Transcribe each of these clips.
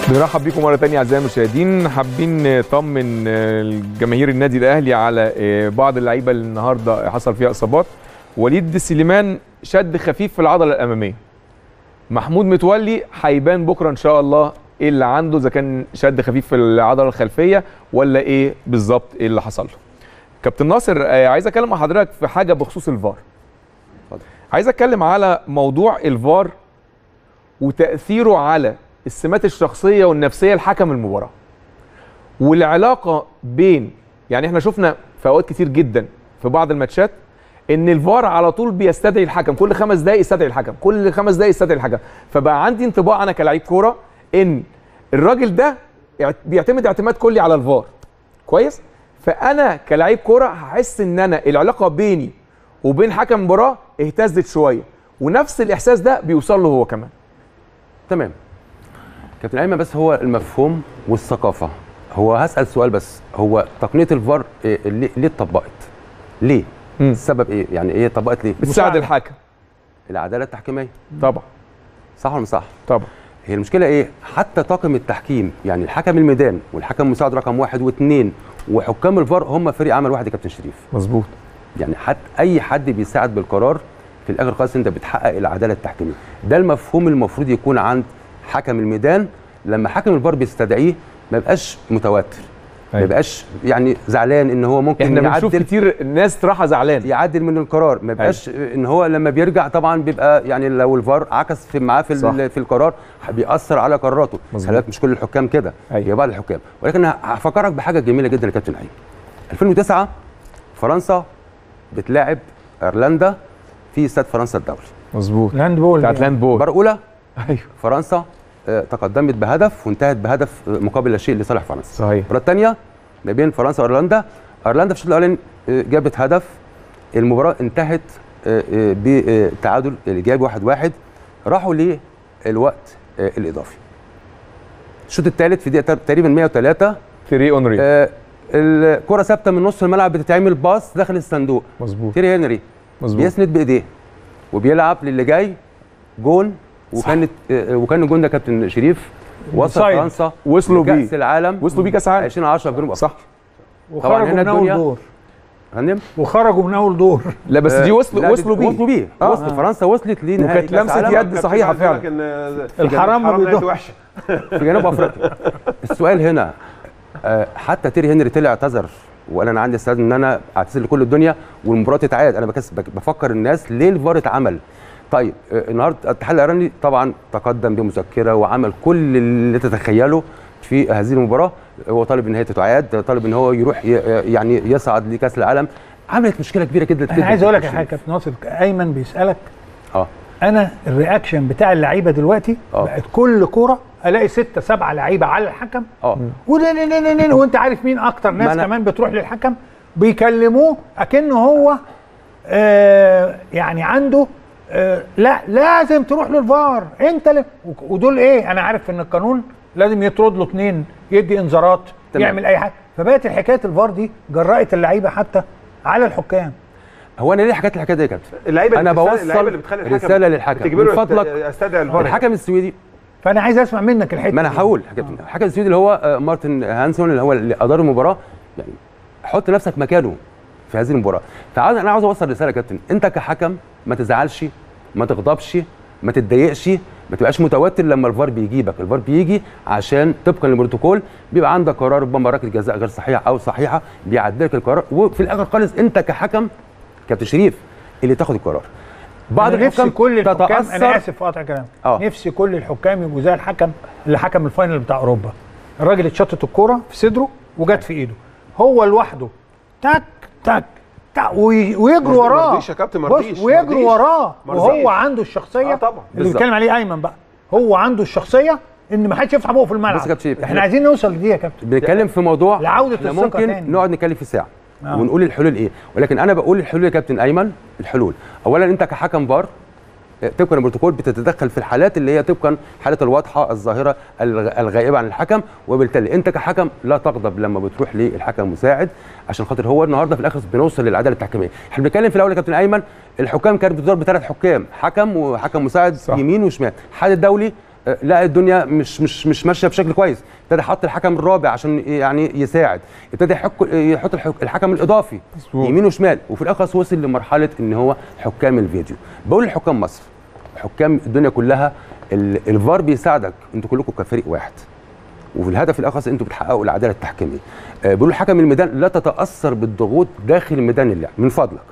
بنرحب بيكم مره ثانيه اعزائي المشاهدين حابين نطمن جماهير النادي الاهلي على بعض اللعيبه اللي النهارده حصل فيها اصابات وليد سليمان شد خفيف في العضله الاماميه محمود متولي هيبان بكره ان شاء الله ايه اللي عنده اذا كان شد خفيف في العضله الخلفيه ولا ايه بالظبط ايه اللي حصل له كابتن ناصر عايز اتكلم مع حضرتك في حاجه بخصوص الفار عايز اتكلم على موضوع الفار وتاثيره على السمات الشخصيه والنفسيه لحكم المباراه والعلاقه بين يعني احنا شفنا في اوقات كتير جدا في بعض الماتشات ان الفار على طول بيستدعي الحكم كل خمس دقائق يستدعي الحكم كل خمس دقائق يستدعي الحكم فبقى عندي انطباع انا كلاعب كوره ان الراجل ده بيعتمد اعتماد كلي على الفار كويس فانا كلاعب كوره هحس ان انا العلاقه بيني وبين حكم المباراه اهتزت شويه ونفس الاحساس ده بيوصل له هو كمان تمام كابتن ايمن بس هو المفهوم والثقافه هو هسال سؤال بس هو تقنيه الفار إيه ليه ليه اتطبقت ليه مم. السبب ايه يعني ايه اتطبقت ليه بتساعد الحكم العداله التحكيميه طبعا صح ولا مش صح طبعا هي المشكله ايه حتى طاقم التحكيم يعني الحكم الميدان والحكم المساعد رقم واحد واثنين وحكام الفار هم فريق عمل واحد يا كابتن شريف مظبوط يعني حتى اي حد بيساعد بالقرار في الاخر خالص انت بتحقق العداله التحكيميه ده المفهوم المفروض يكون عند حكم الميدان لما حكم الفار بيستدعيه ما يبقاش متوتر ما أيوة. يبقاش يعني زعلان ان هو ممكن احنا بنشوف يعدل كتير ناس راحه زعلان يعدل من القرار ما يبقاش ان هو لما بيرجع طبعا بيبقى يعني لو الفار عكس في معاه في, صح. ال- في القرار بيأثر على قراراته مظبوط. خلي بالك مش كل الحكام كده أيوة. هي بعض الحكام ولكن هفكرك بحاجه جميله جدا يا كابتن ايمن 2009 فرنسا بتلاعب ايرلندا في استاد فرنسا الدولي مظبوط الهاند بول بتاعت دي. لاند بول المباراه الاولى ايوه فرنسا آه، تقدمت بهدف وانتهت بهدف آه، مقابل لا شيء لصالح فرنسا صحيح المباراه الثانيه ما بين فرنسا وايرلندا ايرلندا في الشوط الاولاني آه، جابت هدف المباراه انتهت آه، آه، بتعادل الايجابي 1 1 راحوا للوقت آه، الاضافي الشوط الثالث في دقيقه تقريبا 103 تيري اونري آه، الكره ثابته من نص الملعب بتتعمل باص داخل الصندوق مظبوط تيري هنري مظبوط بيسند بايديه وبيلعب للي جاي جون وكانت آه، وكان الجون ده كابتن شريف وصل سايد. فرنسا وصلوا بيه كاس العالم وصلوا بيه كاس عالم 2010 في جنوب صح طبعاً وخرجوا هنا من اول الدنيا- دور فندم وخرجوا من اول دور لا بس دي وصلوا لا، وصلوا بيه وصلوا بيه آه. وصلوا فرنسا وصلت لنهائي وكانت كأس لمسة العالم يد صحيحة فعلا. الحرام ما بيدوح بيدوح. وحشه في جنوب افريقيا السؤال هنا آه، حتى تيري هنري طلع اعتذر وقال انا عندي استعداد ان انا اعتذر لكل الدنيا والمباراه تتعاد انا بكس بك- بفكر الناس ليه الفار اتعمل طيب آه، النهارده الاتحاد الايراني طبعا تقدم بمذكره وعمل كل اللي تتخيله في هذه المباراه هو طالب ان هي تتعاد طالب ان هو يروح ي- يعني يصعد لكاس العالم عملت مشكله كبيره جدا انا عايز اقول لك على حاجه كابتن ناصر ايمن بيسالك اه انا الرياكشن بتاع اللعيبه دلوقتي آه. بقت كل كوره الاقي ستة سبعة لعيبه على الحكم اه ولا- لا- لا- لا- لا- وانت عارف مين اكتر ناس أنا- كمان بتروح للحكم بيكلموه اكنه هو آه يعني عنده آه لا لازم تروح للفار انت ل... ودول ايه انا عارف ان القانون لازم يطرد له اثنين يدي انذارات تمام. يعمل اي حاجه فبقت الحكايه الفار دي جرأت اللعيبه حتى على الحكام هو انا ليه حكيت الحكايه دي يا كابتن اللعيبه انا اللي بتستدعي- بوصل اللعيبه اللي بتخلي الحكم رساله للحكم بتجبره من فضلك يست- استدعي الفار الحكم السويدي فانا عايز اسمع منك الحته ما انا دي. هقول يا كابتن الحكم السويدي اللي هو آه، مارتن هانسون اللي هو اللي ادار المباراه يعني حط نفسك مكانه في هذه المباراه فعاوز انا عاوز اوصل رساله يا كابتن انت كحكم ما تزعلش ما تغضبش ما تتضايقش ما تبقاش متوتر لما الفار بيجيبك الفار بيجي عشان طبقا للبروتوكول بيبقى عندك قرار ربما ركله جزاء غير صحيحه او صحيحه بيعدلك القرار وفي الاخر خالص انت كحكم كابتن شريف اللي تاخد القرار بعض أنا نفسي الحكام كل الحكام انا تتاثر اسف في قطع كلام آه. نفسي كل الحكام يبقوا زي الحكم اللي حكم الفاينل بتاع اوروبا الراجل اتشطت الكوره في صدره وجت في ايده هو لوحده تك تك تك وي- ويجروا وراه مرضيش يا كابتن، بص، مرضيش، ويجروا مرضيش. وراه مرضيش. وهو عنده الشخصيه آه طبعا. اللي بالظبط. بيتكلم عليه ايمن بقى هو عنده الشخصيه ان ما حدش يفتح بقه في بص يا الملعب كابتن شريف، احنا عايزين نوصل لدي يا كابتن بنتكلم في موضوع لعودة احنا الثقة ممكن تاني. نقعد نتكلم في ساعه آه. ونقول الحلول ايه ولكن انا بقول الحلول يا كابتن ايمن الحلول اولا انت كحكم فار آه، طبقا للبروتوكول بتتدخل في الحالات اللي هي طبقا حاله الواضحه الظاهره الغ- الغائبه عن الحكم وبالتالي انت كحكم لا تغضب لما بتروح للحكم المساعد عشان خاطر هو النهارده في الاخر بنوصل للعداله التحكيميه احنا بنتكلم في الاول يا كابتن ايمن الحكام كانت بتدور بثلاث حكام حكم وحكم مساعد صح. يمين وشمال الاتحاد الدولي آه، لا الدنيا مش مش مش ماشيه بشكل كويس ابتدى حط الحكم الرابع عشان يعني يساعد ابتدى يحك يحط الحك- الحكم الاضافي مظبوط. يمين وشمال وفي الاخر وصل لمرحله ان هو حكام الفيديو بقول لحكام مصر حكام الدنيا كلها ال- الفار بيساعدك انتوا كلكم كفريق واحد وفي الهدف الاخص انتوا بتحققوا العداله التحكيميه آه، بيقولوا حكم الميدان لا تتاثر بالضغوط داخل ميدان اللعب من فضلك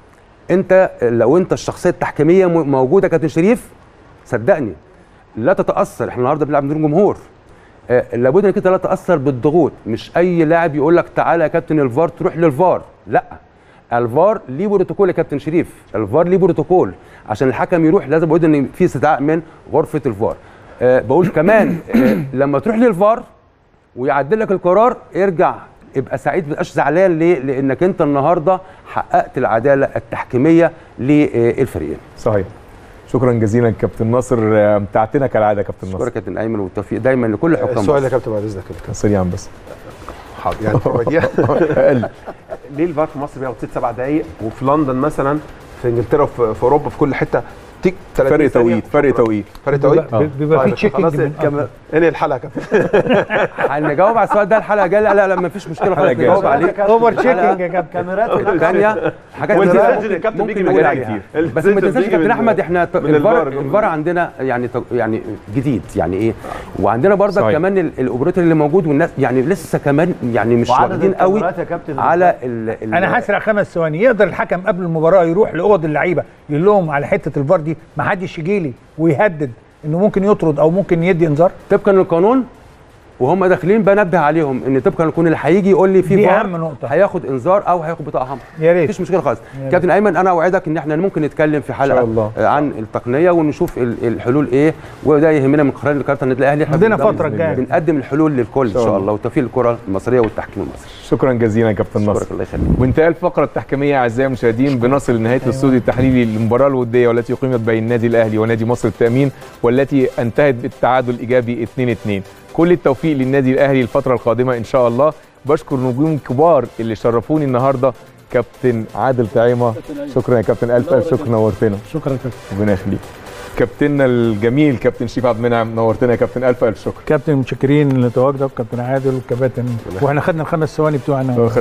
انت لو انت الشخصيه التحكيميه م- موجوده يا كابتن شريف صدقني لا تتاثر احنا النهارده بنلعب بدون جمهور آه، لابد انك انت لا تتاثر بالضغوط مش اي لاعب يقول لك تعالى يا كابتن الفار تروح للفار لا الفار ليه بروتوكول يا كابتن شريف الفار ليه بروتوكول عشان الحكم يروح لازم لابد ان في استدعاء من غرفه الفار آه، بقول كمان آه، لما تروح للفار ويعدل لك القرار ارجع ابقى سعيد ما تبقاش زعلان ليه؟ لانك انت النهارده حققت العداله التحكيميه للفريقين. صحيح شكرا جزيلا كابتن ناصر آه، امتعتنا كالعاده يا كابتن شكرا ناصر كابتن ايمن والتوفيق دايما لكل حكام السؤال يا مصر. كابتن بعد اذنك كده. سريعا بس حاضر يعني هو دي اقل ليه الفار في مصر بياخد ست سبع دقائق وفي لندن مثلا في انجلترا وفي في اوروبا في كل حته تيك 30 فرق ثانية. توقيت فرق توقيت فرق توقيت آه. بيبقى في طيب، خلاص تشيكنج كم- انهي الحلقه يا كابتن هنجاوب على السؤال ده الحلقه الجايه لا لا لا ما فيش مشكله خالص الحلقة نجاوب الجاية. عليه اوفر تشيكنج يا كابتن كاميرات الثانيه حاجات والزيت كتيرة اللي الكابتن ممكن بيجي نقول بيقول عليها. عليها. بس ما الزيت تنساش بيجي كابتن من- احمد احنا ت- من الفار الفار. الفار عندنا يعني ت- يعني جديد يعني ايه وعندنا برضك صحيح. كمان ال- الاوبريتور اللي موجود والناس يعني لسه كمان يعني مش وعدد واخدين قوي الكاميرات يا كابتن على ال ال انا هسرق خمس ثواني يقدر الحكم قبل المباراه يروح لاوض اللعيبه يقول لهم على حته الفار دي ما حدش يجي لي ويهدد انه ممكن يطرد او ممكن يدي انذار طبقا للقانون وهم داخلين بنبه عليهم ان طبقا للقانون اللي هيجي يقول لي في دي فار أهم نقطة. هياخد انذار او هياخد بطاقه حمراء يا ريت. مفيش مشكله خالص ريت. كابتن ايمن انا اوعدك ان احنا ممكن نتكلم في حلقه شاء الله. آه، عن التقنيه ونشوف ال- الحلول ايه وده يهمنا من قرار كارت النادي الاهلي إحنا عندنا بنقدم- فترة الجاية. بنقدم الحلول للكل ان شاء شاء الله. الله وتوفيق الكره المصريه والتحكيم المصري شكرا جزيلا يا كابتن ناصر شكرا الله يخليك وانتهى الفقرة التحكيمية أعزائي المشاهدين بنصل لنهاية الاستوديو التحليلي للمباراة الودية والتي أقيمت بين النادي الأهلي ونادي مصر التأمين والتي انتهت بالتعادل الإيجابي 2-2 كل التوفيق للنادي الأهلي الفترة القادمة إن شاء الله بشكر نجوم كبار اللي شرفوني النهاردة كابتن عادل طعيمة شكرا يا كابتن ألف ألف شكرا نورتنا شكرا يا كابتن ربنا يخليك كابتننا الجميل كابتن شريف عبد المنعم نورتنا يا كابتن ألف ألف شكرا كابتن متشكرين لتواجدك كابتن عادل والكباتن واحنا خدنا الخمس ثواني بتوعنا واخد.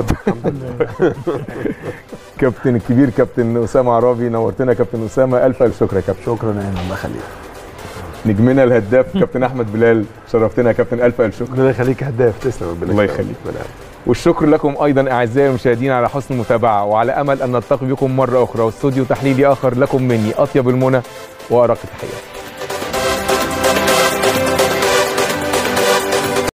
كابتن الكبير كابتن أسامة عرابي نورتنا يا كابتن أسامة ألف ألف شكرا يا كابتن شكرا يا ايمن الله يخليك نجمنا الهداف كابتن احمد بلال شرفتنا يا كابتن الف الف شكر ربنا يخليك هداف تسلم ربنا الله يخليك. والشكر لكم ايضا اعزائي المشاهدين على حسن المتابعه وعلى امل ان نلتقي بكم مره اخرى واستوديو تحليلي اخر لكم مني اطيب المنى وارق التحيات